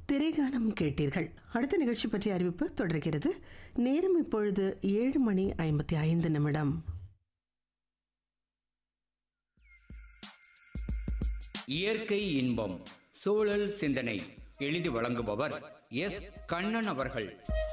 திரைகானம் கேட்டீர்கள் அடுத்த நிகழ்ச்சி பற்றிய அறிவிப்பு தொடர்கிறது நேரம் இப்பொழுது ஏழு மணி ஐம்பத்தி ஐந்து நிமிடம் இயற்கை இன்பம் சூழல் சிந்தனை எழுதி வழங்குபவர் எஸ் கண்ணன் அவர்கள்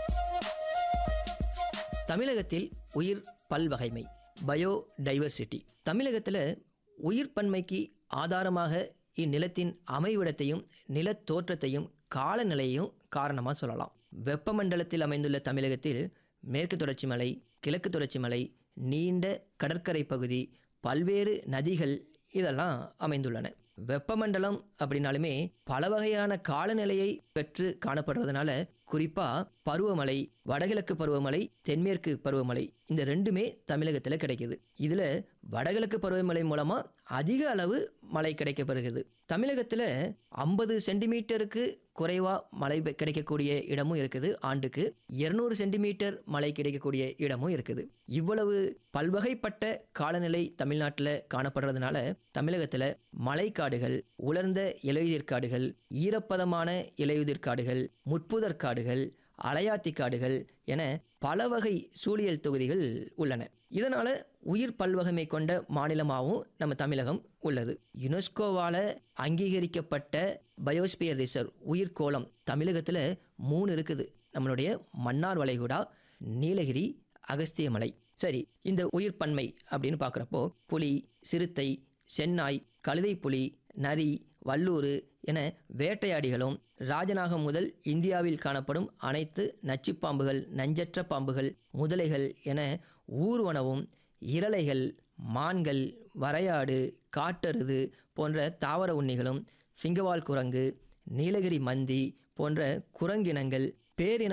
தமிழகத்தில் உயிர் பல்வகைமை பயோ டைவர்சிட்டி தமிழகத்தில் உயிர் பன்மைக்கு ஆதாரமாக இந்நிலத்தின் அமைவிடத்தையும் நிலத் தோற்றத்தையும் காலநிலையையும் காரணமாக சொல்லலாம் வெப்பமண்டலத்தில் அமைந்துள்ள தமிழகத்தில் மேற்கு தொடர்ச்சி மலை கிழக்கு தொடர்ச்சி மலை நீண்ட கடற்கரை பகுதி பல்வேறு நதிகள் இதெல்லாம் அமைந்துள்ளன வெப்பமண்டலம் அப்படின்னாலுமே பல வகையான காலநிலையை பெற்று காணப்படுறதுனால குறிப்பா பருவமழை வடகிழக்கு பருவமழை தென்மேற்கு பருவமழை இந்த ரெண்டுமே தமிழகத்தில் கிடைக்குது இதுல வடகிழக்கு பருவமழை மூலமா அதிக அளவு மழை கிடைக்கப்படுகிறது தமிழகத்தில் ஐம்பது சென்டிமீட்டருக்கு குறைவா மழை பெ- கிடைக்கக்கூடிய இடமும் இருக்குது ஆண்டுக்கு இருநூறு சென்டிமீட்டர் மழை கிடைக்கக்கூடிய இடமும் இருக்குது இவ்வளவு பல்வகைப்பட்ட காலநிலை தமிழ்நாட்டில் காணப்படுறதுனால தமிழகத்தில் மழைக்காடுகள் உலர்ந்த இலையுதிர் காடுகள் ஈரப்பதமான இலையுதிர் காடுகள் முட்புதர் காடுகள் அலையாத்தி காடுகள் என பல வகை சூழியல் தொகுதிகள் உள்ளன இதனால உயிர் பல்வகைமை கொண்ட மாநிலமாகவும் நம்ம தமிழகம் உள்ளது யுனெஸ்கோவால அங்கீகரிக்கப்பட்ட பயோஸ்பியர் ரிசர்வ் உயிர்கோளம் தமிழகத்தில் மூணு இருக்குது நம்மளுடைய மன்னார் வளைகுடா நீலகிரி அகஸ்தியமலை சரி இந்த உயிர் பன்மை அப்படின்னு பார்க்குறப்போ புலி சிறுத்தை சென்னாய் கழுதை புலி நரி வல்லூறு என வேட்டையாடிகளும் ராஜநாகம் முதல் இந்தியாவில் காணப்படும் அனைத்து நச்சுப்பாம்புகள் நஞ்சற்ற பாம்புகள் முதலைகள் என ஊர்வனவும் இரளைகள் மான்கள் வரையாடு காட்டெருது போன்ற தாவர உண்ணிகளும் சிங்கவால் குரங்கு நீலகிரி மந்தி போன்ற குரங்கினங்கள் பேரின